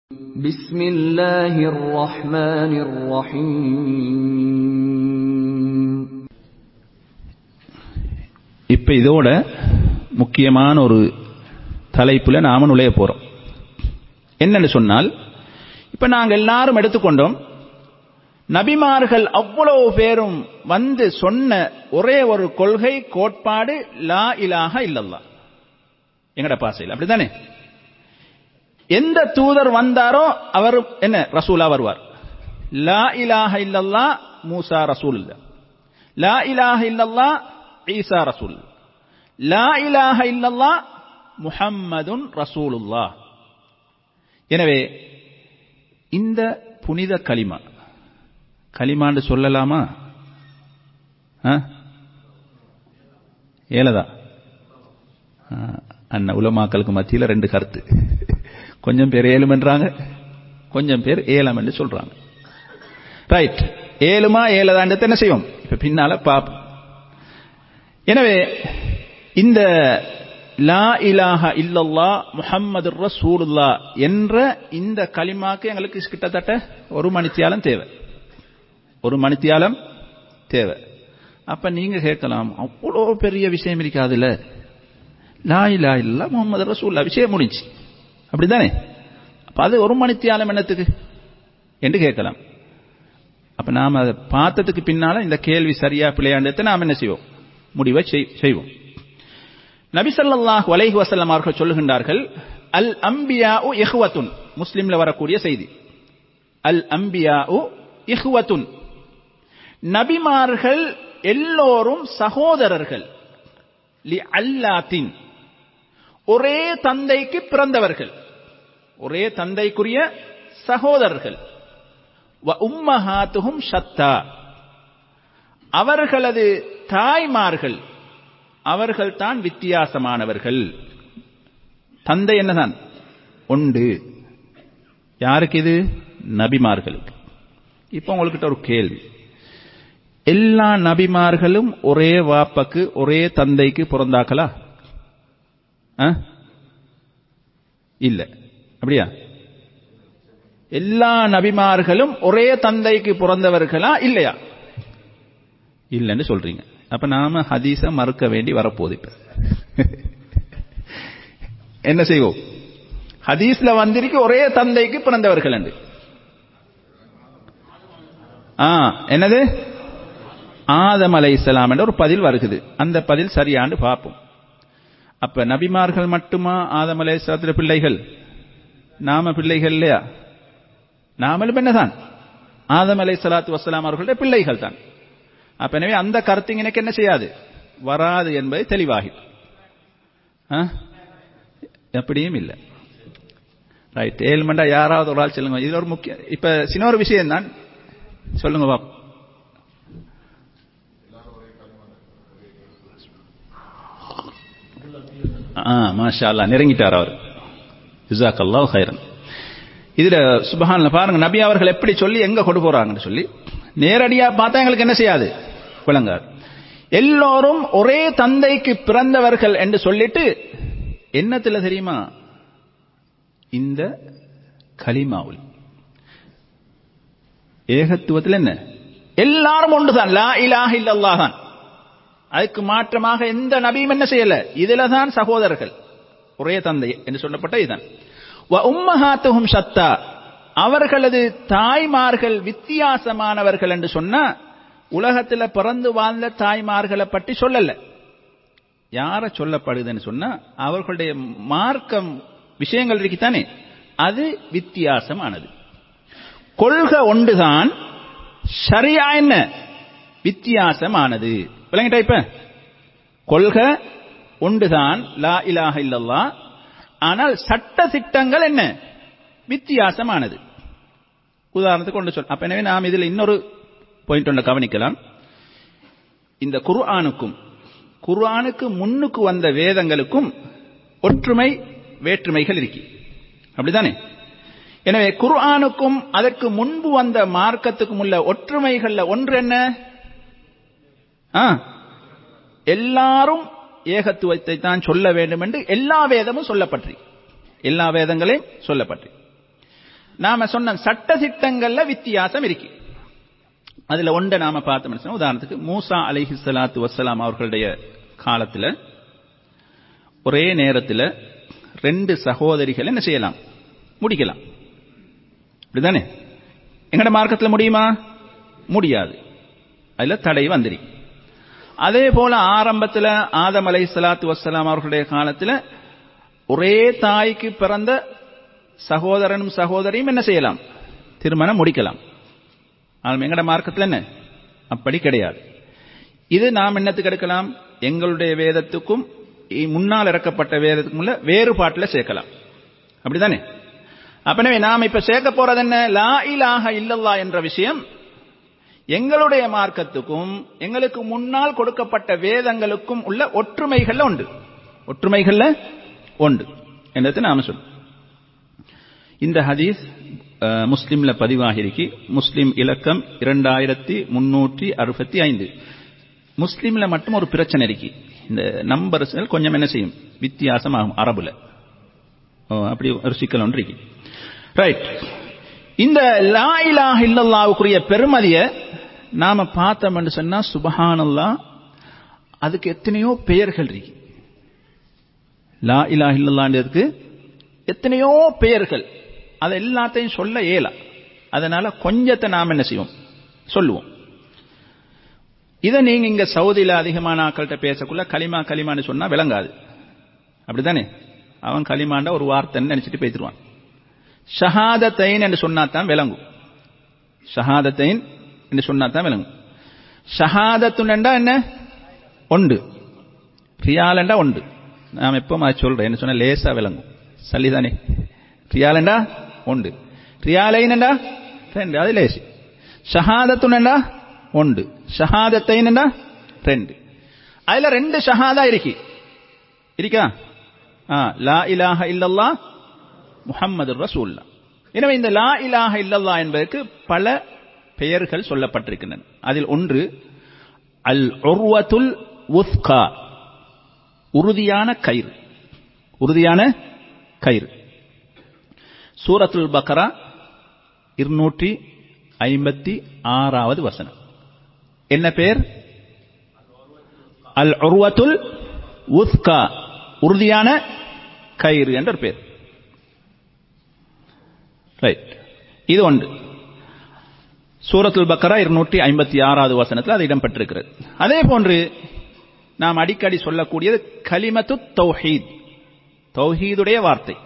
بسم الله الرحمن الرحيم இப்ப இதோட முக்கியமான ஒரு தலைப்புல நாம நுழைய போறோம் என்னன்னு சொன்னால் இப்ப நாங்க எல்லாரும் எடுத்துக்கொண்டோம் நபிமார்கள் அவ்வளவு பேரும் வந்து சொன்ன ஒரே ஒரு கொள்கை கோட்பாடு லா இலாஹ இல்லல்லா எங்கட பாசையில் அப்படித்தானே எந்த தூதர் வந்தாரோ அவர் என்ன ரசூலா வருவார் லா இலாஹ இல்லல்லா மூசா ரசூல் இல்ல லா இலாஹ இல்லல்லா ஈசா ரசூல் லா இலாஹ இல்லல்லா முஹம்மதுன் ரசூலுல்லா எனவே இந்த புனித களிமா களிமான்னு சொல்லலாமா ஏலதா அண்ணன் உலமாக்களுக்கு மத்தியில் ரெண்டு கருத்து கொஞ்சம் பேர் ஏழுமன்றாங்க கொஞ்சம் பேர் ஏலம் என்று சொல்றாங்க ரைட் ஏழுமா ஏழதாண்டத்தை என்ன செய்வோம் இப்ப பின்னால பாப்போம் எனவே இந்த லா இலாஹ இல்லல்லா முஹம்மது ரசூலுல்லா என்ற இந்த களிமாக்கு எங்களுக்கு கிட்டத்தட்ட ஒரு மணித்தியாலம் தேவை ஒரு மணித்தியாலம் தேவை அப்ப நீங்க கேட்கலாம் அவ்வளோ பெரிய விஷயம் இருக்காதுல்ல லா இலா இல்லா முகமது ரசூல்லா விஷயம் முடிஞ்சு அப்படித்தானே அப்ப அது ஒரு மணித்தியாலம் என்னத்துக்கு என்று கேட்கலாம் அப்ப நாம அதை பார்த்ததுக்கு பின்னால இந்த கேள்வி சரியா பிள்ளையாண்டத்தை நாம் என்ன செய்வோம் முடிவை செய்வோம் நபிசல்லாஹ் வலைஹி வசல்லம் அவர்கள் சொல்லுகின்றார்கள் அல் அம்பியா இஹ்வத்துன் முஸ்லிம்ல வரக்கூடிய செய்தி அல் அம்பியா இஹ்வத்துன் நபிமார்கள் எல்லோரும் சகோதரர்கள் லி அல்லாத்தின் ஒரே தந்தைக்கு பிறந்தவர்கள் ஒரே தந்தைக்குரிய சகோதரர்கள் உம்மஹாத்துகும் ஷத்தா அவர்களது தாய்மார்கள் அவர்கள் தான் வித்தியாசமானவர்கள் தந்தை என்னதான் உண்டு யாருக்கு இது நபிமார்களுக்கு இப்போ உங்கள்கிட்ட ஒரு கேள்வி எல்லா நபிமார்களும் ஒரே வாப்பக்கு ஒரே தந்தைக்கு பிறந்தாங்களா இல்ல அப்படியா எல்லா நபிமார்களும் ஒரே தந்தைக்கு பிறந்தவர்களா இல்லையா இல்லைன்னு சொல்றீங்க அப்ப நாம ஹதீஸ மறுக்க வேண்டி வரப்போகுது இப்ப என்ன செய்வோம் ஹதீஸ்ல வந்திருக்கு ஒரே தந்தைக்கு பிறந்தவர்கள் என்று ஆ என்னது ஆதம் அலை இஸ்லாம் என்ற ஒரு பதில் வருகுது அந்த பதில் சரியாண்டு பார்ப்போம் அப்ப நபிமார்கள் மட்டுமா ஆதம் அலை இஸ்லாத்திர பிள்ளைகள் நாம பிள்ளைகள் இல்லையா நாமளும் என்னதான் ஆதம் அலை சலாத்து வசலாம் அவர்களுடைய பிள்ளைகள் தான் அப்ப எனவே அந்த கருத்து எனக்கு என்ன செய்யாது வராது என்பது தெளிவாகி எப்படியும் இல்லை ரைட் ஏழு மண்டா யாராவது ஒரு ஆள் சொல்லுங்க இது ஒரு முக்கிய இப்ப சின்ன ஒரு விஷயம் தான் சொல்லுங்க பாப் ஆ மாஷா அல்லா நெருங்கிட்டார் அவர் இசாக் அல்லாஹ் ஹைரன் இதுல சுபஹான்ல பாருங்க நபி அவர்கள் எப்படி சொல்லி எங்க கொண்டு போறாங்கன்னு சொல்லி நேரடியா பார்த்தா எங்களுக்கு என்ன செய்யாது விளங்காது எல்லோரும் ஒரே தந்தைக்கு பிறந்தவர்கள் என்று சொல்லிட்டு என்னத்துல தெரியுமா இந்த கலிமாவுல் ஏகத்துவத்தில் என்ன எல்லாரும் ஒன்றுதான் லா இலாஹ இல்லல்லாஹ் தான் அதுக்கு மாற்றமாக எந்த நபியும் என்ன செய்யல இதுல தான் சகோதரர்கள் ஒரே தந்தை என்று சொல்லப்பட்ட இதுதான் உம்மஹாத்துஹும் சத்தா அவர்களது தாய்மார்கள் வித்தியாசமானவர்கள் என்று சொன்னா உலகத்தில் பிறந்து வாழ்ந்த தாய்மார்களை பற்றி சொல்லல யார சொல்லப்படுதுன்னு சொன்னா அவர்களுடைய மார்க்கம் விஷயங்கள் இருக்குத்தானே அது வித்தியாசமானது கொள்கை ஒன்றுதான் சரியா என்ன வித்தியாசமானது விளங்கிட்டா இப்ப கொள்கை ஒன்றுதான் லா இலாஹ இல்லல்லா ஆனால் சட்ட திட்டங்கள் என்ன வித்தியாசமானது உதாரணத்துக்கு கொண்டு சொல் அப்ப எனவே நாம் இதில் இன்னொரு பாயிண்ட் ஒன்று கவனிக்கலாம் இந்த குர்ஆனுக்கும் குர்ஆனுக்கு முன்னுக்கு வந்த வேதங்களுக்கும் ஒற்றுமை வேற்றுமைகள் இருக்கு அப்படித்தானே எனவே குர்ஆனுக்கும் அதற்கு முன்பு வந்த மார்க்கத்துக்கும் உள்ள ஒற்றுமைகள்ல ஒன்று என்ன எல்லாரும் ஏகத்துவத்தை தான் சொல்ல வேண்டும் என்று எல்லா வேதமும் சொல்லப்பற்றி எல்லா வேதங்களையும் சொல்லப்பற்றி நாம சொன்ன சட்ட திட்டங்கள்ல வித்தியாசம் இருக்கு அதுல ஒன்றை நாம பார்த்தோம்னு சொன்னா உதாரணத்துக்கு மூசா அலைஹி ஸலாத்து வஸ்ஸலாம் அவர்களுடைய காலத்துல ஒரே நேரத்தில் ரெண்டு சகோதரிகள் என்ன செய்யலாம் முடிக்கலாம் அப்படிதானே எங்கட மார்க்கத்தில் முடியுமா முடியாது அதுல தடை வந்துரி அதே போல ஆரம்பத்தில் ஆதம் அலை சலாத்து வசலாம் அவர்களுடைய காலத்தில் ஒரே தாய்க்கு பிறந்த சகோதரனும் சகோதரியும் என்ன செய்யலாம் திருமணம் முடிக்கலாம் ஆனால் எங்கட மார்க்கத்தில் என்ன அப்படி கிடையாது இது நாம் என்னத்துக்கு எடுக்கலாம் எங்களுடைய வேதத்துக்கும் முன்னால் இறக்கப்பட்ட வேதத்துக்கும் உள்ள வேறுபாட்டில் சேர்க்கலாம் அப்படிதானே அப்பனவே நாம் இப்ப சேர்க்க போறது என்ன லா இலாஹ இல்லல்லா என்ற விஷயம் எங்களுடைய மார்க்கத்துக்கும் எங்களுக்கு முன்னால் கொடுக்கப்பட்ட வேதங்களுக்கும் உள்ள ஒற்றுமைகள்ல உண்டு ஒற்றுமைகள்ல உண்டு என்றது நாம சொல்லும் இந்த ஹதீஸ் முஸ்லிம்ல பதிவாகிருக்கு முஸ்லிம் இலக்கம் இரண்டாயிரத்தி முன்னூற்றி அறுபத்தி ஐந்து முஸ்லிம்ல மட்டும் ஒரு பிரச்சனை இருக்கு இந்த நம்பர்ஸ்கள் கொஞ்சம் என்ன செய்யும் வித்தியாசமாகும் அரபுல அப்படி ஒரு சிக்கல் ஒன்று இருக்கு ரைட் இந்த லா இலாஹ இல்லல்லாவுக்குரிய பெருமதியை நாம பார்த்தோம் சொன்னா சுபஹானல்லா அதுக்கு எத்தனையோ பெயர்கள் இருக்கு லா இலா இல்லல்லான்றதுக்கு எத்தனையோ பெயர்கள் அதை எல்லாத்தையும் சொல்ல இயலா அதனால கொஞ்சத்தை நாம் என்ன செய்வோம் சொல்லுவோம் இதை நீங்க இங்க சவுதியில அதிகமான ஆக்கள்கிட்ட பேசக்குள்ள களிமா களிமான்னு சொன்னா விளங்காது அப்படித்தானே அவன் களிமாண்ட ஒரு வார்த்தைன்னு நினைச்சிட்டு பேசிடுவான் ஷஹாதத்தைன் என்று சொன்னாதான் விளங்கும் ஷஹாதத்தைன் என்று சொன்னாதான் விளங்கும் ஷஹாதத்துண்டா என்ன ஒன்று ரியாலண்டா ஒன்று நாம் எப்போ அது சொல்றேன் என்ன சொன்ன லேசா விளங்கும் சல்லிதானே ரியாலண்டா ஒன்று ரியாலைனண்டா ரெண்டு அது லேசி ஷஹாதத்துனண்டா ஒன்று ஷஹாதத்தைனண்டா ரெண்டு அதுல ரெண்டு ஷஹாதா இருக்கு இருக்கா ஆ லா இலாஹ இல்லல்லா முஹம்மது ரசூல்லா எனவே இந்த லா இலாஹ இல்லல்லா என்பதற்கு பல பெயர்கள் சொல்லப்பட்டிருக்கின்றன அதில் ஒன்று அல் உர்வத்துல் உஸ்கா உறுதியான கயிறு உறுதியான கயிறு சூரத்துல் பக்ரா இருநூற்றி ஐம்பத்தி ஆறாவது வசனம் என்ன பேர் அல் உர்வத்துல் உஸ்கா உறுதியான கயிறு என்ற ஒரு பேர் ரைட் இது ஒன்று சூரத்துல் பக்கரா இருநூற்றி ஐம்பத்தி ஆறாவது வசனத்தில் அது இடம்பெற்றிருக்கிறது அதே போன்று நாம் அடிக்கடி சொல்லக்கூடியது கலிமத்து தௌஹீத் தௌஹீதுடைய வார்த்தை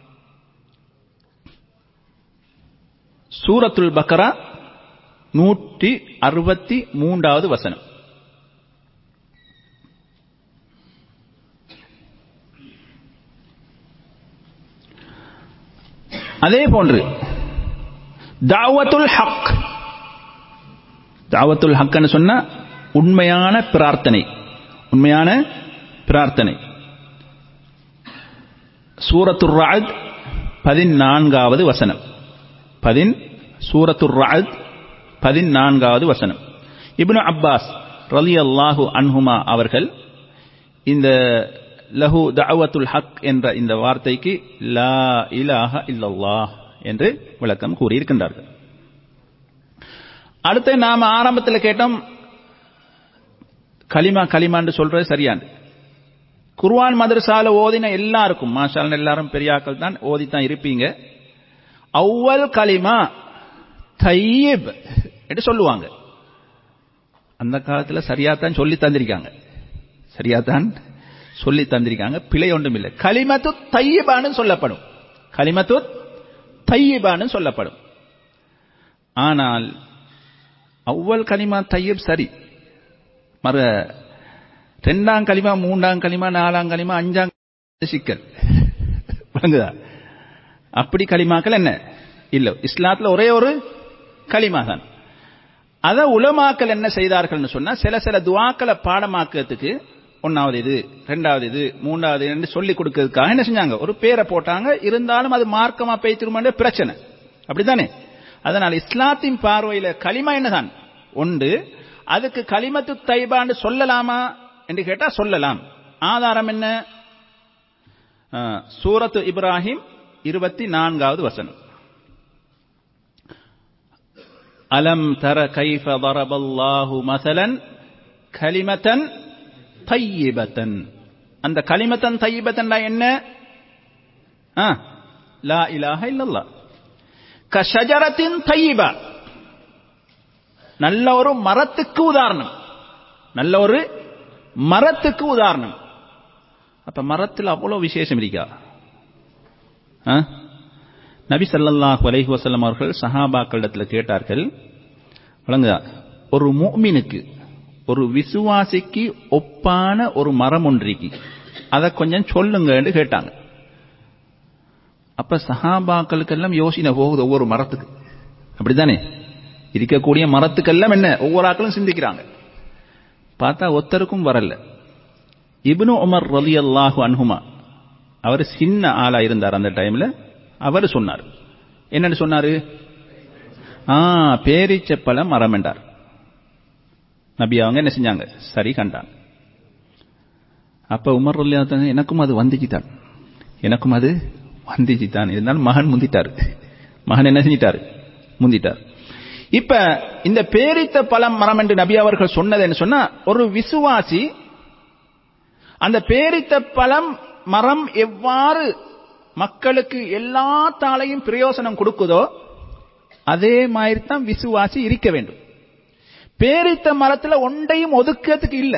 சூரத்துல் பக்கரா நூற்றி அறுபத்தி மூன்றாவது வசனம் அதே போன்று தாவத்துல் ஹக் தாவத்துல் ஹக்னு சொன்னா உண்மையான பிரார்த்தனை உண்மையான பிரார்த்தனை சூரத்துர் ராத் பதினான்காவது வசனம் பதின் சூரத்துர் ராத் பதினான்காவது வசனம் இப்னு அப்பாஸ் ரலி அல்லாஹு அன்ஹுமா அவர்கள் இந்த லஹு தஅவத்துல் ஹக் என்ற இந்த வார்த்தைக்கு லா இலாஹ இல்லல்லாஹ் என்று விளக்கம் கூறியிருக்கின்றார்கள் அடுத்து நாம ஆரம்பத்தில் கேட்டோம் கலிமா கலிமான்னு சொல்றது சரியானது குர்வான் மதரசால ஓதின எல்லாருக்கும் மாஷால் எல்லாரும் பெரியாக்கள் தான் ஓதித்தான் இருப்பீங்க அவ்வல் கலிமா தையீப் என்று சொல்லுவாங்க அந்த காலத்தில் சரியாத்தான் சொல்லி தந்திருக்காங்க சரியாத்தான் சொல்லி தந்திருக்காங்க பிழை ஒன்றும் இல்லை களிமத்து தையபான்னு சொல்லப்படும் களிமத்து தையபான்னு சொல்லப்படும் ஆனால் அவ்வல் கலிமா தையப் சரி மறு ரெண்டாம் களிமா மூன்றாம் களிமா நாலாம் களிமா அஞ்சாம் சிக்கல் விளங்குதா அப்படி களிமாக்கள் என்ன இல்ல இஸ்லாத்துல ஒரே ஒரு களிமா தான் அத உலமாக்கள் என்ன செய்தார்கள்னு சொன்னா சில சில துவாக்களை பாடமாக்கிறதுக்கு ஒன்னாவது இது ரெண்டாவது இது மூன்றாவது என்று சொல்லி கொடுக்கறதுக்காக என்ன செஞ்சாங்க ஒரு பேரை போட்டாங்க இருந்தாலும் அது மார்க்கமா பேய்த்திருமான பிரச்சனை அப்படித்தானே அதனால் இஸ்லாத்தின் பார்வையில களிமா என்னதான் ஒன்று அதுக்கு களிமத்து தைபான்னு சொல்லலாமா என்று கேட்டா சொல்லலாம் ஆதாரம் என்ன சூரத்து இப்ராஹிம் இருபத்தி நான்காவது வசனம் அலம் தர கைஃப தரபல்லாஹு மசலன் கலிமத்தன் தையிபத்தன் அந்த கலிமத்தன் தையிபத்தன் என்ன ஆ, லா இலாஹ இல்லல்லா கஷஜரத்தின் தையிபா நல்ல ஒரு மரத்துக்கு உதாரணம் நல்ல ஒரு மரத்துக்கு உதாரணம் அப்ப மரத்தில் அவ்வளவு விசேஷம் இருக்கா ஆ? நபி ஸல்லல்லாஹு அலைஹி வஸல்லம் அவர்கள் சஹாபாக்களிடத்தில் கேட்டார்கள் வழங்குதா ஒரு முஃமினுக்கு ஒரு விசுவாசிக்கு ஒப்பான ஒரு மரம் ஒன்றிக்கு அதை கொஞ்சம் சொல்லுங்கன்னு கேட்டாங்க அப்ப சஹாபாக்களுக்கெல்லாம் யோசனை போகுது ஒவ்வொரு மரத்துக்கு அப்படித்தானே இருக்கக்கூடிய மரத்துக்கெல்லாம் என்ன ஒவ்வொரு ஆக்களும் சிந்திக்கிறாங்க பார்த்தா ஒத்தருக்கும் வரல இப்னு உமர் ரலியல்லாஹு அன்ஹுமா அவர் சின்ன ஆளா இருந்தார் அந்த டைம்ல அவர் சொன்னார் என்னன்னு சொன்னாரு ஆ பேரிச்சப்பழ மரம் என்றார் நபி அவங்க என்ன செஞ்சாங்க சரி கண்டாங்க அப்ப உமர் ரலியல்லாஹு எனக்கும் அது வந்துச்சு தான் எனக்கும் அது வந்துச்சு தான் இருந்தாலும் மகன் முந்திட்டாரு மகன் என்ன செஞ்சிட்டாரு முந்திட்டார் இப்ப இந்த பேரித்த பழம் மரம் என்று நபி அவர்கள் சொன்னது சொன்னா ஒரு விசுவாசி அந்த பேரித்த பழம் மரம் எவ்வாறு மக்களுக்கு எல்லா தாளையும் பிரயோசனம் கொடுக்குதோ அதே மாதிரி தான் விசுவாசி இருக்க வேண்டும் பேரித்த மரத்துல ஒன்றையும் ஒதுக்கிறதுக்கு இல்ல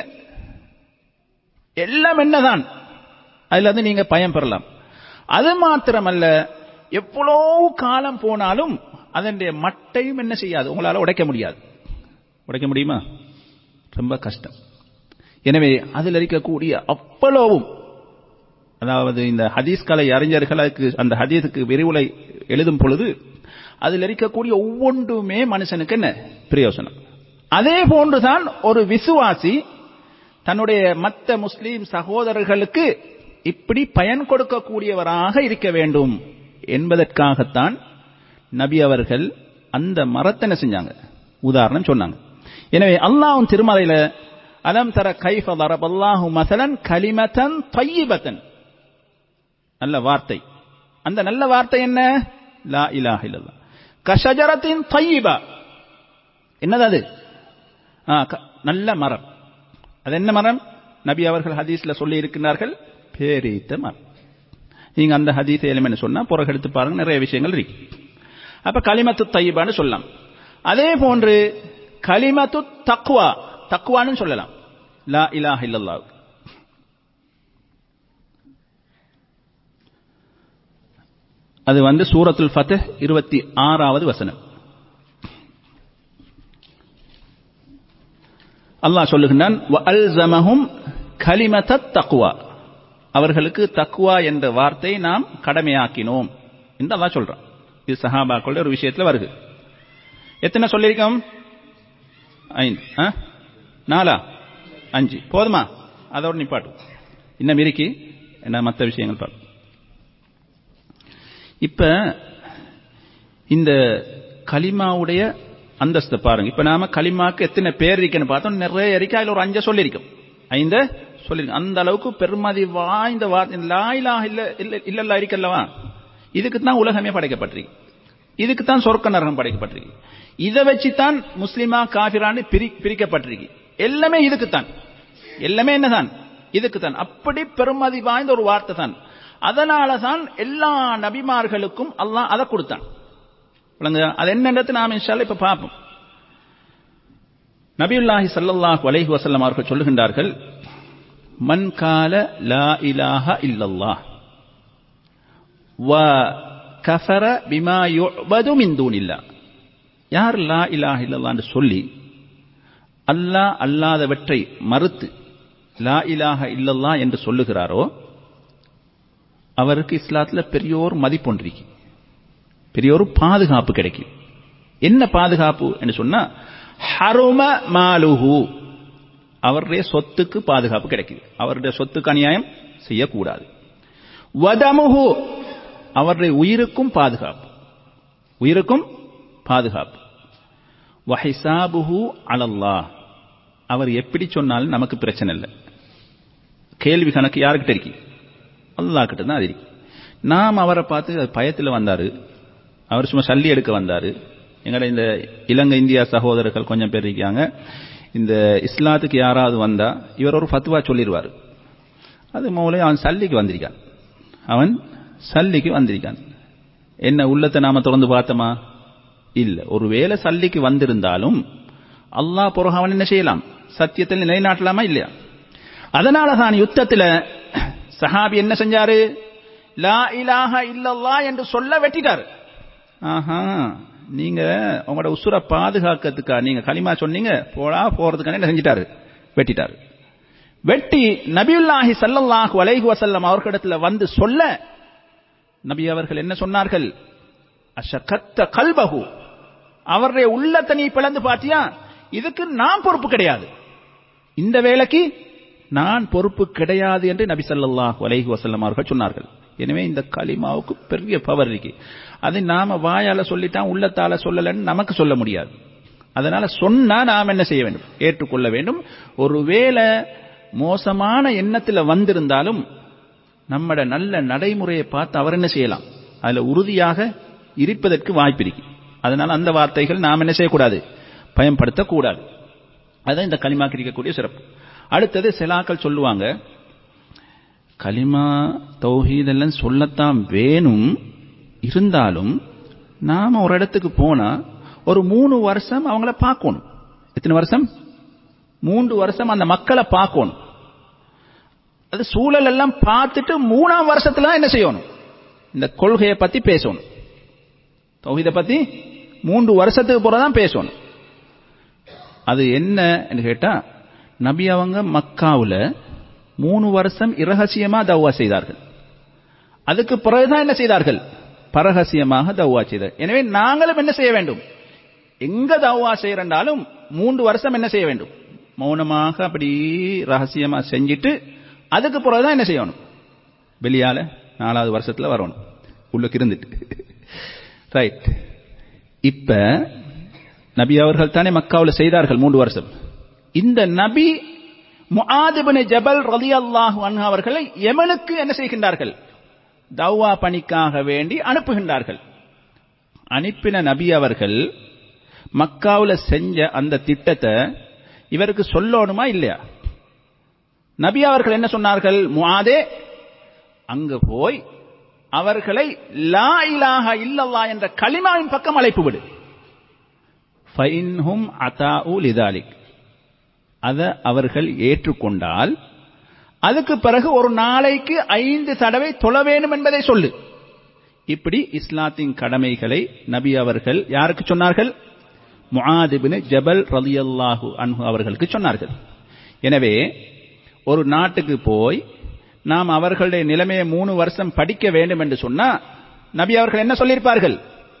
எல்லாம் என்னதான் அதுல இருந்து நீங்க பயம் பெறலாம் அது மாத்திரமல்ல எவ்வளவு காலம் போனாலும் அதனுடைய மட்டையும் என்ன செய்யாது உங்களால உடைக்க முடியாது உடைக்க முடியுமா ரொம்ப கஷ்டம் எனவே அதில் இருக்கக்கூடிய அவ்வளவும் அதாவது இந்த ஹதீஸ் கலை அறிஞர்களுக்கு அந்த ஹதீஸுக்கு விரிவுரை எழுதும் பொழுது அதில் இருக்கக்கூடிய ஒவ்வொன்றுமே மனுஷனுக்கு என்ன பிரயோசனம் அதே போன்றுதான் ஒரு விசுவாசி தன்னுடைய மற்ற முஸ்லீம் சகோதரர்களுக்கு இப்படி பயன் கொடுக்கக்கூடியவராக இருக்க வேண்டும் என்பதற்காகத்தான் நபி அவர்கள் அந்த மரத்தை என்ன செஞ்சாங்க உதாரணம் சொன்னாங்க எனவே அல்லாஹ்வின் திருமறையில அலம் தர கைஃப தரபல்லாஹு மசலன் கலிமத்தன் தையிபத்தன் நல்ல வார்த்தை அந்த நல்ல வார்த்தை என்ன லா இலாஹ இல்லல்லாஹ் கஷஜரத்தின் தையிபா என்னது அது ஆ, க- நல்ல மரம் அது என்ன மரம் நபி அவர்கள் ஹதீஸ்ல சொல்லி இருக்கிறார்கள் பேரீத்த மரம் நீங்க அந்த ஹதீஸ் எலிமெண்ட் சொன்னா பிறகு எடுத்து பாருங்க நிறைய விஷயங்கள் இருக்கு அப்ப கலிமத்து தையிபான்னு சொல்லலாம் அதே போன்று கலிமத்து தக்வா தக்வான்னு சொல்லலாம் லா இலாஹ இல்லல்லாஹ் அது வந்து சூரத்துல் ஃபத்ஹ் இருபத்தி ஆறாவது வசனம் அல்லாஹ் சொல்லுகின்றான் வஅல்ஸமஹும் கலிமத்தத் தக்வா அவர்களுக்கு தக்வா என்ற வார்த்தை நாம் கடமையாக்கினோம் என்று அல்லாஹ் சொல்றான் இது சஹாபாக்களுடைய ஒரு விஷயத்துல வருது எத்தனை சொல்லியிருக்கோம் ஐந்து ஆ? நாலா அஞ்சு போதுமா அதோட நிப்பாட்டு இன்னும் இருக்கி என்ன மற்ற விஷயங்கள் பாரு இப்ப இந்த கலிமாவுடைய அந்தஸ்தை பாருங்க இப்ப நாம கலிமாக்கு எத்தனை பேர் இருக்குன்னு பார்த்தோம் நிறைய இருக்கு அதுல ஒரு அஞ்ச சொல்லியிருக்கோம் ஐந்த சொல்லியிருக்கோம் அந்த அளவுக்கு பெருமதி வாய்ந்த வார்த்தை லா இலாஹ இல்ல இல்ல இல்லல்லா இருக்கல்லவா இதுக்கு தான் உலகமே படைக்கப்பட்டிருக்கு இதுக்கு தான் சொர்க்க நரகம் படைக்கப்பட்டிருக்கு இதை வச்சு தான் முஸ்லிமா காபிரான்னு பிரி பிரிக்கப்பட்டிருக்கு எல்லாமே இதுக்கு தான் எல்லாமே என்னதான் இதுக்கு தான் அப்படி பெருமதி வாய்ந்த ஒரு வார்த்தை தான் அதனால தான் எல்லா நபிமார்களுக்கும் அல்லாஹ் அதை கொடுத்தான் விளங்குதா? அது என்னன்றது நாம் இன்ஷால்ல இப்ப பார்ப்போம் நபியுல்லாஹி ஸல்லல்லாஹு அலைஹி வஸல்லம் அவர்கள் சொல்லுகின்றார்கள் மன் கால லா இலாஹ இல்லல்லாஹ் வ கஃபர பிமா யுஅபது மின் தூனில்லாஹ் யார் லா இலாஹ இல்லல்லாஹ்னு சொல்லி அல்லாஹ் அல்லாதவற்றை மறுத்து லா இலாஹ இல்லல்லாஹ் என்று சொல்லுகிறாரோ அவருக்கு இஸ்லாத்துல பெரிய ஒரு மதிப்பொன்றிருக்கு பெரிய ஒரு பாதுகாப்பு கிடைக்கும் என்ன பாதுகாப்பு என்று சொன்னா ஹரும மாலுஹு அவருடைய சொத்துக்கு பாதுகாப்பு கிடைக்குது அவருடைய சொத்துக்கு அநியாயம் செய்யக்கூடாது வதமுஹு அவருடைய உயிருக்கும் பாதுகாப்பு உயிருக்கும் பாதுகாப்பு வஹிசாபுஹு அலல்லாஹ் அவர் எப்படி சொன்னாலும் நமக்கு பிரச்சனை இல்லை கேள்வி கணக்கு யாருக்கிட்ட இருக்கு அல்லாஹ் கிட்ட தான் அது இருக்கு நாம் அவரை பார்த்து பயத்தில் வந்தாரு அவர் சும்மா சல்லி எடுக்க வந்தாரு எங்கட இந்த இலங்கை இந்தியா சகோதரர்கள் கொஞ்சம் பேர் இருக்காங்க இந்த இஸ்லாத்துக்கு யாராவது வந்தா இவர் ஒரு ஃபத்வா சொல்லிடுவார் அது மூலம் அவன் சல்லிக்கு வந்திருக்கான் அவன் சல்லிக்கு வந்திருக்கான் என்ன உள்ளத்தை நாம திறந்து பார்த்தோமா இல்ல ஒருவேளை சல்லிக்கு வந்திருந்தாலும் அல்லாஹ் பிறகு அவன் என்ன செய்யலாம் சத்தியத்தில் நிலைநாட்டலாமா இல்லையா அதனால தான் யுத்தத்தில் சஹாபி என்ன செஞ்சாரு லா இலாஹ இல்லல்லா என்று சொல்ல வெட்டிட்டாரு ஆஹா நீங்க உங்களோட உசுரை பாதுகாக்கிறதுக்கா நீங்க களிமா சொன்னீங்க போடா போறதுக்கான என்ன செஞ்சிட்டாரு வெட்டிட்டாரு வெட்டி நபியுல்லாஹி ஸல்லல்லாஹு அலைஹி வஸல்லம் அவர்களிடத்துல வந்து சொல்ல நபி அவர்கள் என்ன சொன்னார்கள் அஷகத்த கல்பஹு அவருடைய உள்ளத்தை நீ பிளந்து பாத்தியா இதுக்கு நான் பொறுப்பு கிடையாது இந்த வேலைக்கு நான் பொறுப்பு கிடையாது என்று நபி ஸல்லல்லாஹு அலைஹி வஸல்லம் அவர்கள் சொன்னார்கள் எனவே இந்த கலிமாவுக்கு பெரிய பவர் இருக்கு அதை நாம வாயால சொல்லிட்டான் உள்ளத்தால சொல்லலன்னு நமக்கு சொல்ல முடியாது அதனால சொன்னா நாம் என்ன செய்ய வேண்டும் ஏற்றுக்கொள்ள வேண்டும் ஒருவேளை மோசமான எண்ணத்தில் வந்திருந்தாலும் நம்மட நல்ல நடைமுறையை பார்த்து அவர் என்ன செய்யலாம் அதுல உறுதியாக இருப்பதற்கு வாய்ப்பு இருக்கு அதனால அந்த வார்த்தைகள் நாம் என்ன செய்யக்கூடாது பயன்படுத்தக்கூடாது அதுதான் இந்த களிமாக்கு இருக்கக்கூடிய சிறப்பு அடுத்தது செலாக்கள் சொல்லுவாங்க களிமா தௌஹீதெல்லாம் சொல்லத்தான் வேணும் இருந்தாலும் நாம ஒரு இடத்துக்கு போனா ஒரு மூணு வருஷம் அவங்கள பார்க்கணும் எத்தனை வருஷம் மூன்று வருஷம் அந்த மக்களை பார்க்கணும் அது சூழல் எல்லாம் பார்த்துட்டு மூணாம் வருஷத்துல தான் என்ன செய்யணும் இந்த கொள்கையை பத்தி பேசணும் தௌஹீத பத்தி மூன்று வருஷத்துக்கு போறதான் பேசணும் அது என்ன கேட்டா நபி அவங்க மக்காவுல மூணு வருஷம் இரகசியமா தவ்வா செய்தார்கள் அதுக்கு பிறகுதான் என்ன செய்தார்கள் பரகசியமாக தவ்வா செய்தார் எனவே நாங்களும் என்ன செய்ய வேண்டும் எங்க தவ்வா செய்யறண்டாலும் மூன்று வருஷம் என்ன செய்ய வேண்டும் மௌனமாக அப்படி ரகசியமா செஞ்சுட்டு அதுக்கு பிறகுதான் என்ன செய்யணும் வெளியால நாலாவது வருஷத்துல வரணும் உள்ளுக்கு இருந்துட்டு ரைட் இப்ப நபி அவர்கள் தானே மக்காவில் செய்தார்கள் மூன்று வருஷம் இந்த நபி முஆதிபின் ஜபல் ரலி அல்லாஹு அன்ஹு அவர்களை யமனுக்கு என்ன செய்கின்றார்கள் தவ்வா பணிக்காக வேண்டி அனுப்புகின்றார்கள் அனுப்பின நபி அவர்கள் மக்காவில் செஞ்ச அந்த திட்டத்தை இவருக்கு சொல்லணுமா இல்லையா நபி அவர்கள் என்ன சொன்னார்கள் முஆதே அங்க போய் அவர்களை லா இலாஹ இல்லல்லா என்ற களிமாவின் பக்கம் அழைப்பு விடு ஃபைன்ஹும் அதாஉ லிதாலிக் அதை அவர்கள் ஏற்றுக்கொண்டால் அதுக்கு பிறகு ஒரு நாளைக்கு ஐந்து தடவை தொழ வேண்டும் என்பதை சொல்லு இப்படி இஸ்லாத்தின் கடமைகளை நபி அவர்கள் யாருக்கு சொன்னார்கள் முஆதிபின் ஜபல் ரலியல்லாஹு அன்ஹு அவர்களுக்கு சொன்னார்கள் எனவே ஒரு நாட்டுக்கு போய் நாம் அவர்களுடைய நிலைமையை மூணு வருஷம் படிக்க வேண்டும் என்று சொன்னா நபி அவர்கள் என்ன சொல்லியிருப்பார்கள்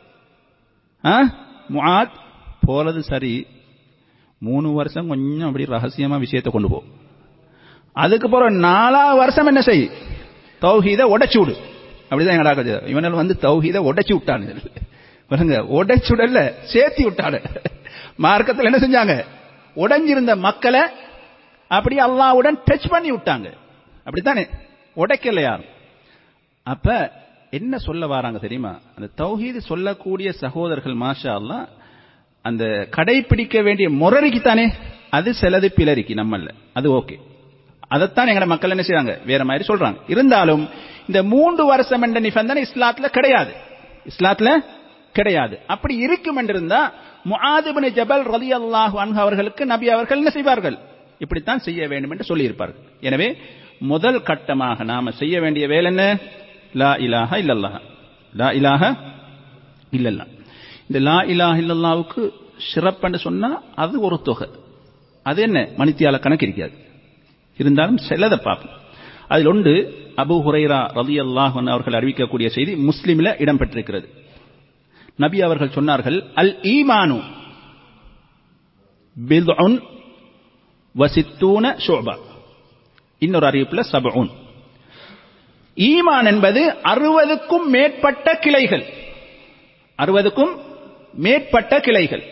முஆத் போறது சரி மூணு வருஷம் கொஞ்சம் அப்படி ரகசியமா விஷயத்தை கொண்டு போ அதுக்கு பிறகு நாலாவது வருஷம் என்ன செய் தௌஹீத உடைச்சு விடு அப்படிதான் எங்கடா இவனால் வந்து தௌஹீத உடைச்சு விட்டானு பாருங்க உடைச்சு விடல சேர்த்தி விட்டானு மார்க்கத்தில் என்ன செஞ்சாங்க உடைஞ்சிருந்த மக்களை அப்படி அல்லாவுடன் டச் பண்ணி விட்டாங்க அப்படித்தானே உடைக்கல யாரும் அப்ப என்ன சொல்ல வராங்க தெரியுமா அந்த தௌஹீது சொல்லக்கூடிய சகோதரர்கள் மாஷா அல்லா அந்த கடைபிடிக்க வேண்டிய முறைக்கு தானே அது சிலது பிளறிக்கு நம்மள அது ஓகே அதைத்தான் எங்கட மக்கள் என்ன செய்றாங்க வேற மாதிரி சொல்றாங்க இருந்தாலும் இந்த மூன்று வருஷம் என்ற நிபந்தனை இஸ்லாத்துல கிடையாது இஸ்லாத்துல கிடையாது அப்படி இருக்கும் என்றிருந்தா முஆதிபின் ஜபல் ரலி அல்லாஹு அன்ஹு அவர்களுக்கு நபி அவர்கள் என்ன செய்வார்கள் இப்படித்தான் செய்ய வேண்டும் என்று சொல்லியிருப்பார்கள் எனவே முதல் கட்டமாக நாம செய்ய வேண்டிய வேலை என்ன லா இலாஹ இல்லல்லாஹ லா இலாஹ இல்லல்லா இந்த லா இலாஹ இல்லல்லாவுக்கு சிறப்புன்னு சொன்னா அது ஒரு தொகை அது என்ன மணித்தியால கணக்கு இருக்காது இருந்தாலும் சிலதை பார்ப்போம் அதில் ஒன்று அபு ஹுரைரா ரதி அல்லாஹன் அவர்கள் அறிவிக்கக்கூடிய செய்தி முஸ்லிமில் இடம்பெற்றிருக்கிறது நபி அவர்கள் சொன்னார்கள் அல் ஈமானு பில்உன் வசித்தூன ஷோபா இன்னொரு அறிவிப்புல சபூன் ஈமான் என்பது அறுபதுக்கும் மேற்பட்ட கிளைகள் அறுபதுக்கும் மேற்பட்ட கிளைகள்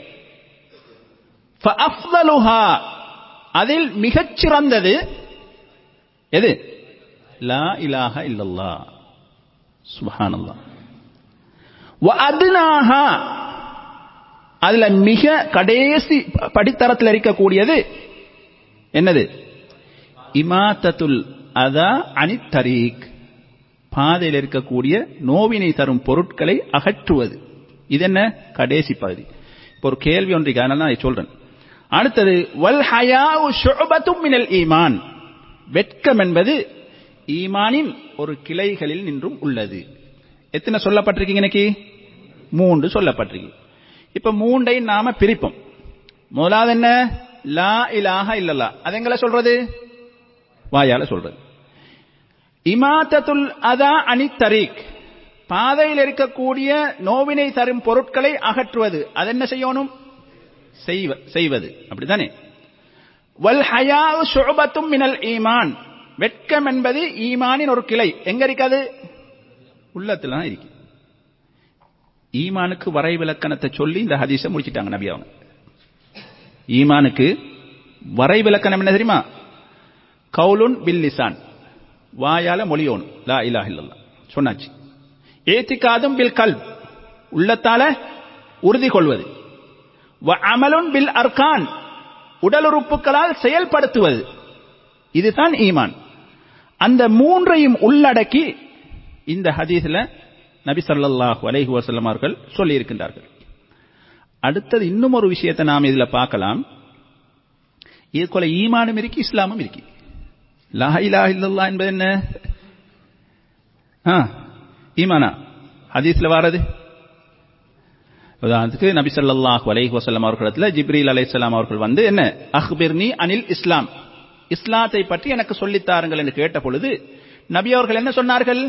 அதில் மிகச் சிறந்தது எது லா இலாஹ இல்லல்லா சுபஹானல்லா அதுனாக அதுல மிக கடைசி படித்தரத்தில் இருக்கக்கூடியது என்னது இமாத்தத்துல் அதா அனித்தரீக் பாதையில் இருக்கக்கூடிய நோவினை தரும் பொருட்களை அகற்றுவது இது என்ன கடைசி பகுதி இப்போ ஒரு கேள்வி ஒன்றைக்கு அதனால நான் சொல்றேன் அடுத்தது வல் ஹயாவு ஷுபத்தும் மினல் ஈமான் வெட்கம் என்பது ஈமானின் ஒரு கிளைகளில் நின்றும் உள்ளது எத்தனை சொல்லப்பட்டிருக்கீங்க இன்னைக்கு மூன்று சொல்லப்பட்டிருக்கு இப்ப மூண்டை நாம பிரிப்போம் முதலாவது என்ன லா இலாஹ இல்லல்லா அது எங்களை சொல்றது வாயால சொல்றது இமாத்தத்துல் அதா அனி தரீக் பாதையில் இருக்கக்கூடிய நோவினை தரும் பொருட்களை அகற்றுவது அது என்ன செய்யணும் செய்வது அப்படித்தானே வல் ஹயா ஷுபத்தும் மினல் ஈமான் வெட்கம் என்பது ஈமானின் ஒரு கிளை எங்க இருக்காது உள்ளத்துல தான் இருக்கு ஈமானுக்கு வரை விளக்கணத்தை சொல்லி இந்த ஹதீஸை முடிச்சிட்டாங்க நபி அவங்க ஈமானுக்கு வரை விளக்கணம் என்ன தெரியுமா கவுலுன் பில் லிசான் வாயால மொழியோன் லா இலாஹ இல்லல்லா சொன்னாச்சு ஏத்திக்காதும் பில் கல் உள்ளத்தால உறுதி கொள்வது வ அமலுன் பில் அர்கான் உடல் உறுப்புகளால் செயல்படுத்துவது இதுதான் ஈமான் அந்த மூன்றையும் உள்ளடக்கி இந்த ஹதீஸ்ல நபி ஸல்லல்லாஹு அலைஹி வஸல்லம் அவர்கள் சொல்லி இருக்கின்றார்கள் அடுத்தது இன்னும் ஒரு விஷயத்தை நாம் இதுல பார்க்கலாம் இதுக்குள்ள ஈமானும் இருக்கு இஸ்லாமும் இருக்கு லா இலாஹ இல்லல்லாஹ் என்பது என்ன ஆ ஈமானா ஹதீஸ்ல வாரது உதாரணத்துக்கு நபி ஸல்லல்லாஹு அலைஹி வஸல்லம் அவர்களிடத்துல ஜிப்ரீல் அலைஹிஸ்ஸலாம் அவர்கள் வந்து என்ன அக்பிர்னி அனில் இஸ்லாம் இஸ்லாத்தை பற்றி எனக்கு சொல்லித் தாருங்கள் என்று கேட்ட பொழுது நபி அவர்கள் என்ன சொன்னார்கள்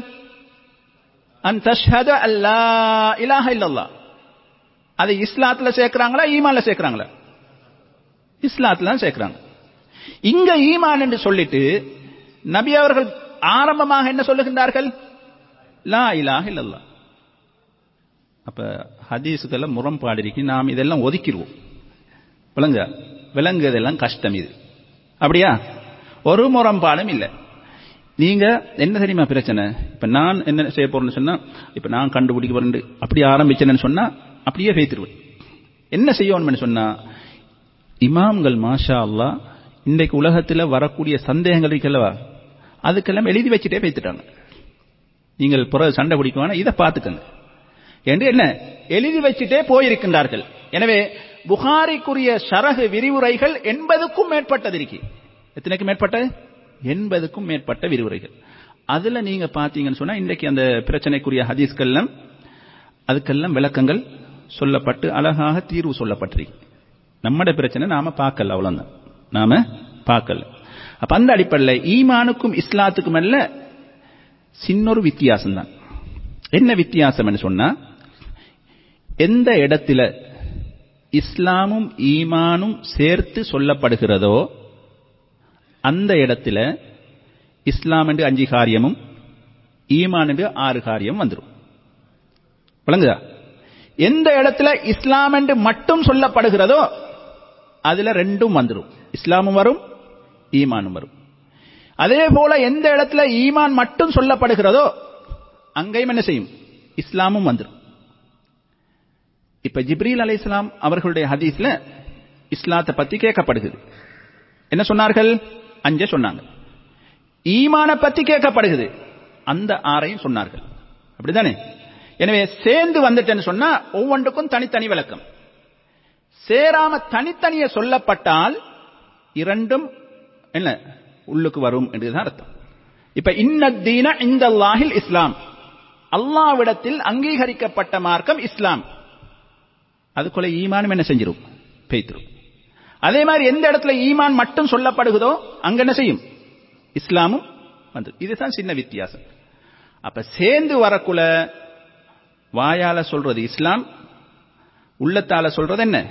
அன் தஷ்ஹத அல்லா இலாஹ இல்லல்லாஹ் அது இஸ்லாத்துல சேர்க்கறாங்களா ஈமான்ல சேர்க்கறாங்களா இஸ்லாத்துல தான் சேர்க்கறாங்க இங்க ஈமான் என்று சொல்லிட்டு நபி அவர்கள் ஆரம்பமாக என்ன சொல்லுகின்றார்கள் லா இலாஹ இல்லல்லாஹ் அப்ப ஹதீஸுக்கெல்லாம் முரண்பாடு இருக்கு நாம் இதெல்லாம் ஒதுக்கிடுவோம் விளங்க விளங்குறதெல்லாம் கஷ்டம் இது அப்படியா ஒரு முரண்பாடும் இல்லை நீங்க என்ன தெரியுமா பிரச்சனை இப்ப நான் என்ன செய்ய போறேன்னு சொன்னா இப்ப நான் கண்டுபிடிக்க போறேன் அப்படி ஆரம்பிச்சேன்னு சொன்னா அப்படியே பேத்துருவேன் என்ன செய்யணும்னு சொன்னா இமாம்கள் மாஷா அல்லா இன்றைக்கு உலகத்தில் வரக்கூடிய சந்தேகங்கள் இருக்கல்லவா அதுக்கெல்லாம் எழுதி வச்சுட்டே பேத்துட்டாங்க நீங்கள் புற சண்டை பிடிக்குவானா இதை பார்த்துக்கங்க என்று என்ன எழுதி வச்சுட்டே போயிருக்கின்றார்கள் எனவே புகாரிக்குரிய சரகு விரிவுரைகள் எண்பதுக்கும் மேற்பட்டது இருக்கு எத்தனைக்கு மேற்பட்டது எண்பதுக்கும் மேற்பட்ட விரிவுரைகள் அதுல நீங்க பாத்தீங்கன்னு சொன்னா இன்றைக்கு அந்த பிரச்சனைக்குரிய ஹதீஸ்கள்லாம் அதுக்கெல்லாம் விளக்கங்கள் சொல்லப்பட்டு அழகாக தீர்வு சொல்லப்பட்டிருக்கு நம்மட பிரச்சனை நாம பார்க்கல அவ்வளவுதான் நாம பார்க்கல அப்ப அந்த அடிப்படையில் ஈமானுக்கும் இஸ்லாத்துக்கும் அல்ல சின்னொரு வித்தியாசம் தான் என்ன வித்தியாசம் சொன்னா எந்த இடத்துல இஸ்லாமும் ஈமானும் சேர்த்து சொல்லப்படுகிறதோ அந்த இடத்துல இஸ்லாம் என்று அஞ்சு காரியமும் ஈமான் என்று ஆறு காரியம் வந்துடும் விளங்குதா எந்த இடத்துல இஸ்லாம் என்று மட்டும் சொல்லப்படுகிறதோ அதுல ரெண்டும் வந்துடும் இஸ்லாமும் வரும் ஈமானும் வரும் அதே போல எந்த இடத்துல ஈமான் மட்டும் சொல்லப்படுகிறதோ அங்கேயும் என்ன செய்யும் இஸ்லாமும் வந்துடும் இப்ப ஜிப்ரீல் அலை இஸ்லாம் அவர்களுடைய ஹதீஸ்ல இஸ்லாத்தை பத்தி கேட்கப்படுகிறது என்ன சொன்னார்கள் அஞ்ச சொன்னாங்க ஈமான பத்தி கேட்கப்படுகிறது அந்த ஆறையும் சொன்னார்கள் அப்படிதானே எனவே சேர்ந்து வந்துட்டேன்னு சொன்னா ஒவ்வொன்றுக்கும் தனித்தனி விளக்கம் சேராம தனித்தனிய சொல்லப்பட்டால் இரண்டும் என்ன உள்ளுக்கு வரும் என்றுதான் அர்த்தம் இப்ப இன்னத்தீன இந்த அல்லாஹில் இஸ்லாம் அல்லாவிடத்தில் அங்கீகரிக்கப்பட்ட மார்க்கம் இஸ்லாம் அதுக்குள்ள ஈமானும் என்ன செஞ்சிடும் பெய்த்திரும் அதே மாதிரி எந்த இடத்துல ஈமான் மட்டும் சொல்லப்படுகிறதோ அங்க என்ன செய்யும் இஸ்லாமும் வந்து இதுதான் சின்ன வித்தியாசம் அப்ப சேர்ந்து வரக்குள்ள வாயால சொல்றது இஸ்லாம் உள்ளத்தால சொல்றது என்ன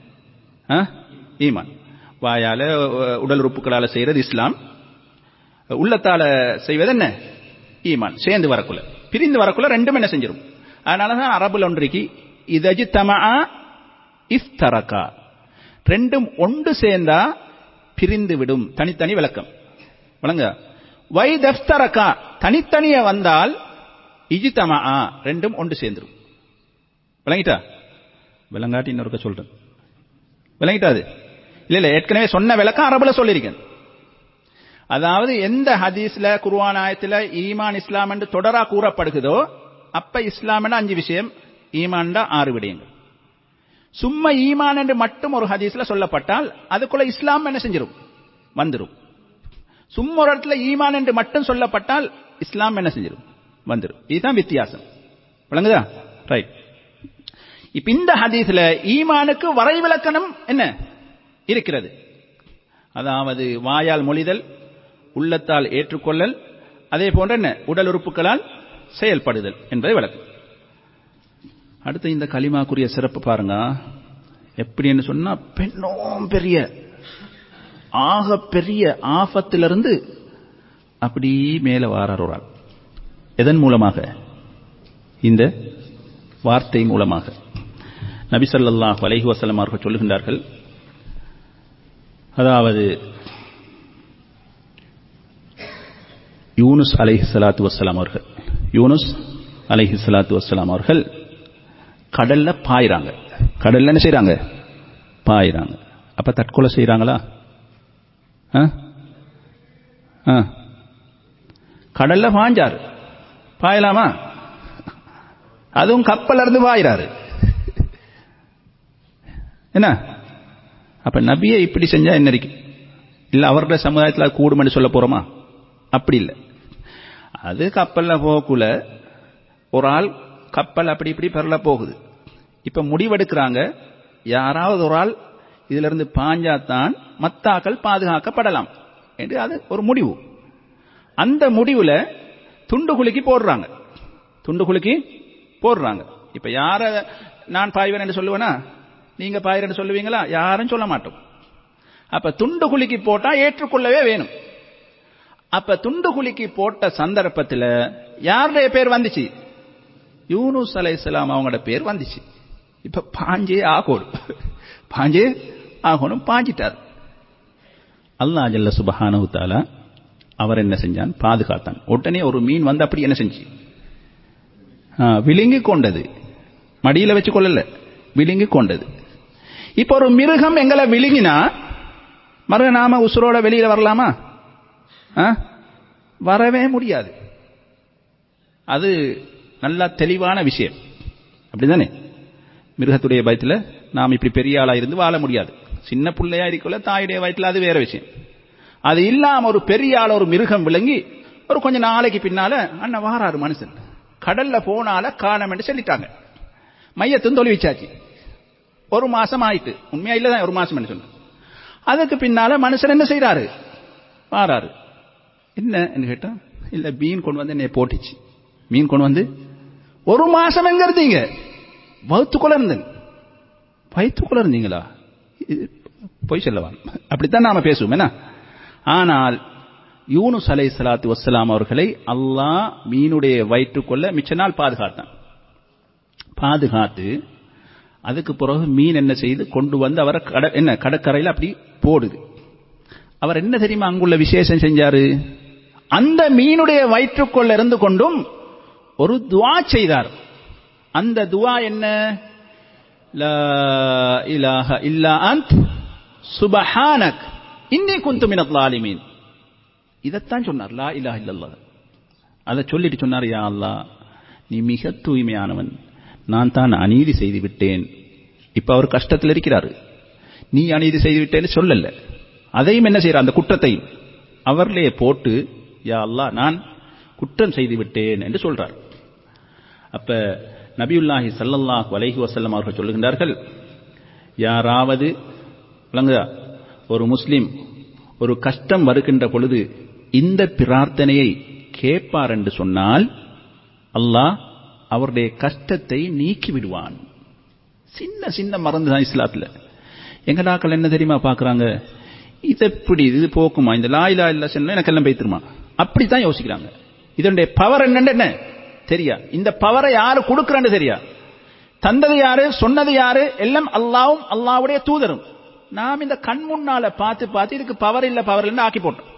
ஈமான் வாயால உடல் உறுப்புகளால செய்யறது இஸ்லாம் உள்ளத்தால செய்வது என்ன ஈமான் சேர்ந்து வரக்குள்ள பிரிந்து வரக்குள்ள ரெண்டும் என்ன செஞ்சிடும் அதனாலதான் அரபுல ஒன்றைக்கு இதஜி தமா இஃப்தரகா ரெண்டும் ஒன்று சேர்ந்தா பிரிந்து விடும் தனித்தனி விளக்கம் வழங்க வை தப்தரகா தனித்தனிய வந்தால் இஜித்தமா ரெண்டும் ஒன்று சேர்ந்துடும் விளங்கிட்டா விளங்காட்டி இன்னொருக்க சொல்றேன் விளங்கிட்டாது இல்ல இல்ல ஏற்கனவே சொன்ன விளக்கம் அரபுல சொல்லியிருக்கேன் அதாவது எந்த ஹதீஸ்ல குர்ஆன் ஆயத்துல ஈமான் இஸ்லாம் என்று தொடரா கூறப்படுகிறதோ அப்ப இஸ்லாம் அஞ்சு விஷயம் ஈமான்டா ஆறு விடயங்கள் சும்மா ஈமான் என்று மட்டும் ஒரு ஹதீஸ்ல சொல்லப்பட்டால் அதுக்குள்ள இஸ்லாம் என்ன செஞ்சிடும் வந்துடும் சும்மா ஒரு இடத்துல ஈமான் என்று மட்டும் சொல்லப்பட்டால் இஸ்லாம் என்ன செஞ்சிடும் வந்துடும் இதுதான் வித்தியாசம் விளங்குதா ரைட் இப்ப இந்த ஹதீஸ்ல ஈமானுக்கு வரைவிலக்கணம் என்ன இருக்கிறது அதாவது வாயால் மொழிதல் உள்ளத்தால் ஏற்றுக்கொள்ளல் அதே போன்ற என்ன உடல் உறுப்புகளால் செயல்படுதல் என்பதை விளக்கும் அடுத்து இந்த களிமாக்குரிய சிறப்பு பாருங்க எப்படின்னு சொன்னா பெண்ணோம் பெரிய ஆக பெரிய ஆபத்திலிருந்து அப்படி மேல வாரார் ஒரு ஆள் எதன் மூலமாக இந்த வார்த்தை மூலமாக நபி ஸல்லல்லாஹு அலைஹி வஸல்லம் அவர்கள் சொல்லுகின்றார்கள் அதாவது யூனுஸ் அலைஹி ஸலாத்து வஸ்ஸலாம் அவர்கள் யூனுஸ் அலைஹி ஸலாத்து வஸ்ஸலாம் அவர்கள் கடல்ல பாயிறாங்க கடல்ல என்ன செய்றாங்க பாயிறாங்க அப்ப தற்கொலை செய்றாங்களா ஆ? ஆ. கடல்ல பாஞ்சாரு பாயலாமா அதுவும் கப்பல்ல இருந்து பாயிறாரு என்ன அப்ப நபியை இப்படி செஞ்சா என்ன இருக்கு இல்ல அவருடைய சமுதாயத்தில் அது கூடுமென்னு சொல்ல போறோமா அப்படி இல்லை அது கப்பல்ல போகக்குள்ள ஒரு ஆள் கப்பல் அப்படி இப்படி பெறல போகுது இப்ப முடிவெடுக்கிறாங்க யாராவது ஒரு ஆள் இதுல இருந்து பாஞ்சாத்தான் மத்தாக்கள் பாதுகாக்கப்படலாம் என்று அது ஒரு முடிவு அந்த முடிவுல துண்டு குலுக்கி போடுறாங்க துண்டு குலுக்கி போடுறாங்க இப்ப யார நான் பாய்வேன் என்று சொல்லுவேனா நீங்க பாயிரன்னு சொல்லுவீங்களா யாரும் சொல்ல மாட்டோம் அப்ப துண்டு குலுக்கி போட்டா ஏற்றுக்கொள்ளவே வேணும் அப்ப துண்டு குலுக்கி போட்ட சந்தர்ப்பத்தில் யாருடைய பேர் வந்துச்சு யூனுஸ் அலைஹிஸ்ஸலாம் அவங்களோட பேர் வந்துச்சு இப்ப பாஞ்சே ஆகணும் பாஞ்சே ஆகணும் பாஞ்சிட்டார் அல்லாஹ் ஜல்ல சுபஹானஹு தஆலா அவர் என்ன செஞ்சான் பாதுகாத்தான் உடனே ஒரு மீன் வந்து அப்படி என்ன செஞ்சு ஆ, விழுங்கி கொண்டது மடியில வச்சு கொள்ளல விழுங்கி கொண்டது இப்ப ஒரு மிருகம் எங்களை விழுங்கினா மறு நாம உசுரோட வெளியில வரலாமா ஆ? வரவே முடியாது அது நல்ல தெளிவான விஷயம் அப்படிதானே மிருகத்துடைய பயத்துல நாம் இப்படி பெரிய ஆளா இருந்து வாழ முடியாது சின்ன பிள்ளையா இருக்கல தாயுடைய வயிற்றுல அது வேற விஷயம் அது இல்லாம ஒரு பெரிய ஆள் ஒரு மிருகம் விளங்கி ஒரு கொஞ்ச நாளைக்கு பின்னால அண்ணன் வாராரு மனுஷன் கடல்ல போனால காணம் என்று சொல்லிட்டாங்க மையத்தும் தொலை வச்சாச்சு ஒரு மாசம் ஆயிட்டு உண்மையா இல்லதான் ஒரு மாசம் சொன்ன அதுக்கு பின்னால மனுஷன் என்ன செய்யறாரு வாராரு என்ன கேட்டா இல்ல மீன் கொண்டு வந்து என்னை போட்டுச்சு மீன் கொண்டு வந்து ஒரு மாசம் எங்க இருந்தீங்க வகுத்துக்குள்ள இருந்தேன் வயிற்றுக்குள்ள இருந்தீங்களா இது பொய் சொல்லவா அப்படித்தான் நாம பேசுவோம் என்ன ஆனால் யூனுஸ் அலை சலாத்து வசலாம் அவர்களை அல்லாஹ் மீனுடைய வயிற்றுக்குள்ள மிச்ச நாள் பாதுகாத்தான் பாதுகாத்து அதுக்கு பிறகு மீன் என்ன செய்து கொண்டு வந்து அவரை கட என்ன கடற்கரையில் அப்படி போடுது அவர் என்ன தெரியுமா அங்குள்ள விசேஷம் செஞ்சாரு அந்த மீனுடைய வயிற்றுக்குள்ள இருந்து கொண்டும் ஒரு துவா செய்தார் அந்த துவா என்ன லா இலாஹ இல்லா அந்த் சுபஹானக் இன்னி குந்து மினத் லாலிமீன் இதைத்தான் சொன்னார் லா இலாஹ இல்லல்லாஹ் அதை சொல்லிட்டு சொன்னார் யா அல்லாஹ் நீ மிக தூய்மையானவன் நான் தான் அநீதி செய்து விட்டேன் இப்ப அவர் கஷ்டத்தில் இருக்கிறாரு நீ அநீதி செய்து விட்டேன்னு சொல்லல அதையும் என்ன செய்யற அந்த குற்றத்தையும் அவர்களே போட்டு யா அல்லாஹ் நான் குற்றம் செய்து விட்டேன் என்று சொல்றார் அப்ப நபியுல்லாஹி ஸல்லல்லாஹு அலைஹி வஸல்லம் அவர்கள் சொல்லுகின்றார்கள் யாராவது விளங்குதா ஒரு முஸ்லிம் ஒரு கஷ்டம் வருகின்ற பொழுது இந்த பிரார்த்தனையை கேட்பார் என்று சொன்னால் அல்லாஹ் அவருடைய கஷ்டத்தை நீக்கி விடுவான் சின்ன சின்ன மறந்து தான் இஸ்லாத்துல எங்கடாக்கள் என்ன தெரியுமா பார்க்கறாங்க இது எப்படி இது போக்குமா இந்த லாயிலா இல்ல சொன்னா எனக்கு எல்லாம் பேத்துருமா அப்படித்தான் யோசிக்கிறாங்க இதனுடைய பவர் என்னன்னு என்ன தெரியா இந்த பவரை யாரு கொடுக்கறன்னு தெரியா தந்தது யாரு சொன்னது யாரு எல்லாம் அல்லாவும் அல்லாவுடைய தூதரும் நாம் இந்த கண் முன்னால பார்த்து பார்த்து இதுக்கு பவர் இல்ல பவர் இல்லைன்னு ஆக்கி போட்டோம்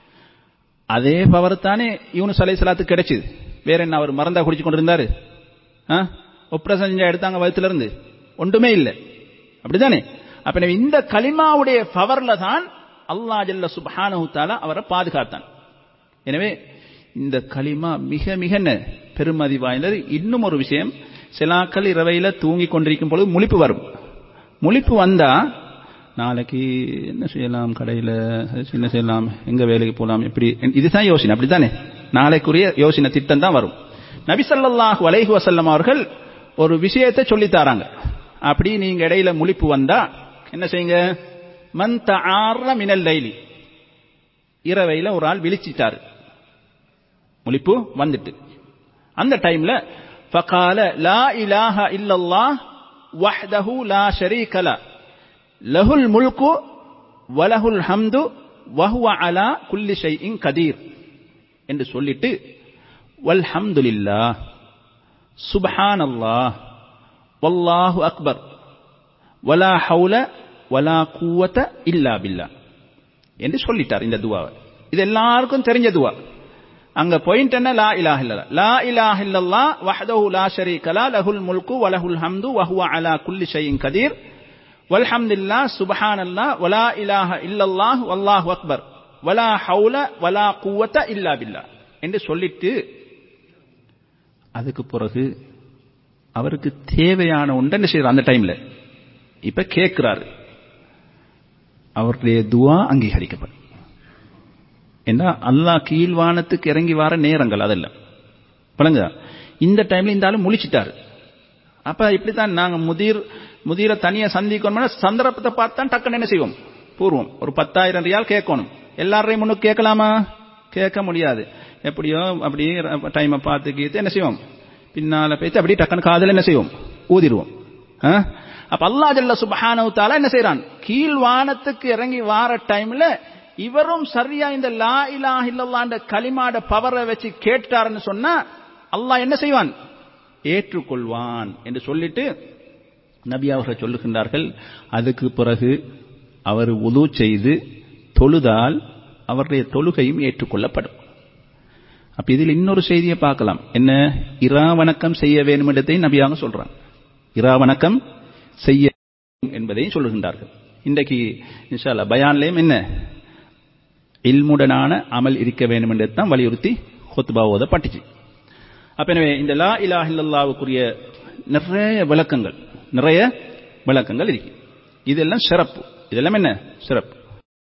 அதே பவர் தானே யூனுஸ் அலை சலாத்துக்கு கிடைச்சது வேற என்ன அவர் மறந்தா குடிச்சு கொண்டிருந்தாரு ஒப்ரசன் செஞ்சா எடுத்தாங்க வயிற்றுல இருந்து ஒன்றுமே இல்லை அப்படிதானே அப்ப எனவே இந்த கலிமாவுடைய பவர்ல தான் அல்லா ஜல்ல சுப்ஹானஹு தஆலா அவரை பாதுகாத்தான் எனவே இந்த களிமா மிக மிக ந- பெருமதி வாய்ந்தது இன்னும் ஒரு விஷயம் சிலாக்கள் இரவையில தூங்கி கொண்டிருக்கும் பொழுது முழிப்பு வரும் முழிப்பு வந்தா நாளைக்கு என்ன செய்யலாம் கடையில என்ன செய்யலாம் எங்க வேலைக்கு போலாம் எப்படி இதுதான் யோசனை அப்படித்தானே நாளைக்குரிய யோசனை திட்டம் தான் வரும் நபி ஸல்லல்லாஹு அலைஹி வஸல்லம் அவர்கள் ஒரு விஷயத்தை சொல்லித் தராங்க அப்படி நீங்க இடையில முழிப்பு வந்தா என்ன செய்யுங்க மன் தஆர்ர மினல் லைலி இரவையில ஒரு ஆள் விழிச்சிட்டாரு முழிப்பு வந்துட்டு அந்த டைம்ல فقال لا اله الا الله وحده لا شريك له له الملك وله الحمد وهو على كل شيء قدير என்று சொல்லிட்டு வல்ஹம்துலில்லாஹ் சுப்ஹானல்லாஹ் வல்லாஹு அக்பர் வலா ஹவுல வலா குவத இல்லா பில்லா என்று சொல்லிட்டார் இந்த துவாவை இது எல்லாருக்கும் தெரிஞ்ச துவா அங்க பாயிண்ட் என்ன லா இலாஹ இல்லல்லா லா இலாஹ இல்லல்லாஹ் வஹ்தஹு லா ஷரீக லா லஹுல் முல்கு வ லஹுல் ஹம்து வ ஹுவ அலா குல்லி ஷைஇன் கதீர் வல்ஹம்துலில்லாஹ் சுப்ஹானல்லாஹ் வலா இலாஹ இல்லல்லாஹ் வல்லாஹு அக்பர் வலா ஹவுல வலா குவத இல்லா பில்லா என்று சொல்லிட்டு அதுக்கு பிறகு அவருக்கு தேவையான ஒன்று என்ன செய்யறார் அந்த டைம்ல இப்ப கேட்கிறாரு அவருடைய துவா அங்கீகரிக்கப்படும் ஏன்னா அல்லாஹ் கீழ்வானத்துக்கு இறங்கி வர நேரங்கள் அதெல்லாம் பழங்க இந்த டைம்ல இந்த ஆளு முழிச்சிட்டாரு அப்ப இப்படித்தான் நாங்க முதிர் முதிர தனியா சந்திக்கணும்னா சந்தர்ப்பத்தை பார்த்து தான் டக்குன்னு என்ன செய்வோம் பூர்வம் ஒரு பத்தாயிரம் ரியால் கேட்கணும் எல்லாரையும் முன்னுக்கு கேட்கலாமா கேட்க முடியாது எப்படியோ அப்படியே டைமை பார்த்து கீத்து என்ன செய்வோம் பின்னால பேச்சு அப்படியே டக்குன்னு காதல் என்ன செய்வோம் ஊதிடுவோம் ஆ? அப்ப அல்லா ஜல்ல சுபஹானஹு தஆலா என்ன செய்றான் கீழ் வானத்துக்கு இறங்கி வார டைம்ல இவரும் சரியா இந்த லா இலாஹ இல்லல்லாஹ்ன்ற கலிமாட பவரை வச்சு கேட்டாருன்னு சொன்னா அல்லாஹ் என்ன செய்வான் ஏற்றுக்கொள்வான் என்று சொல்லிட்டு நபி அவர்கள் சொல்லுகின்றார்கள் அதுக்கு பிறகு அவர் உது செய்து தொழுதால் அவருடைய தொழுகையும் ஏற்றுக்கொள்ளப்படும் அப்ப இதில் இன்னொரு செய்தியை பார்க்கலாம் என்ன இரா வணக்கம் செய்ய வேண்டும் என்பதை நபியாக சொல்றான் இரா வணக்கம் செய்ய வேண்டும் என்பதையும் சொல்லுகின்றார்கள் இன்றைக்கு இன்ஷா அல்லாஹ் பயான்லயும் என்ன இல்முடனான அமல் இருக்க வேண்டும் என்று தான் வலியுறுத்தி ஹுத்பா ஓதப்பட்டுச்சு அப்ப எனவே இந்த லா இலாஹ இல்லல்லாவுக்குரிய நிறைய விளக்கங்கள் நிறைய விளக்கங்கள் இருக்கு இதெல்லாம் சிறப்பு இதெல்லாம் என்ன சிறப்பு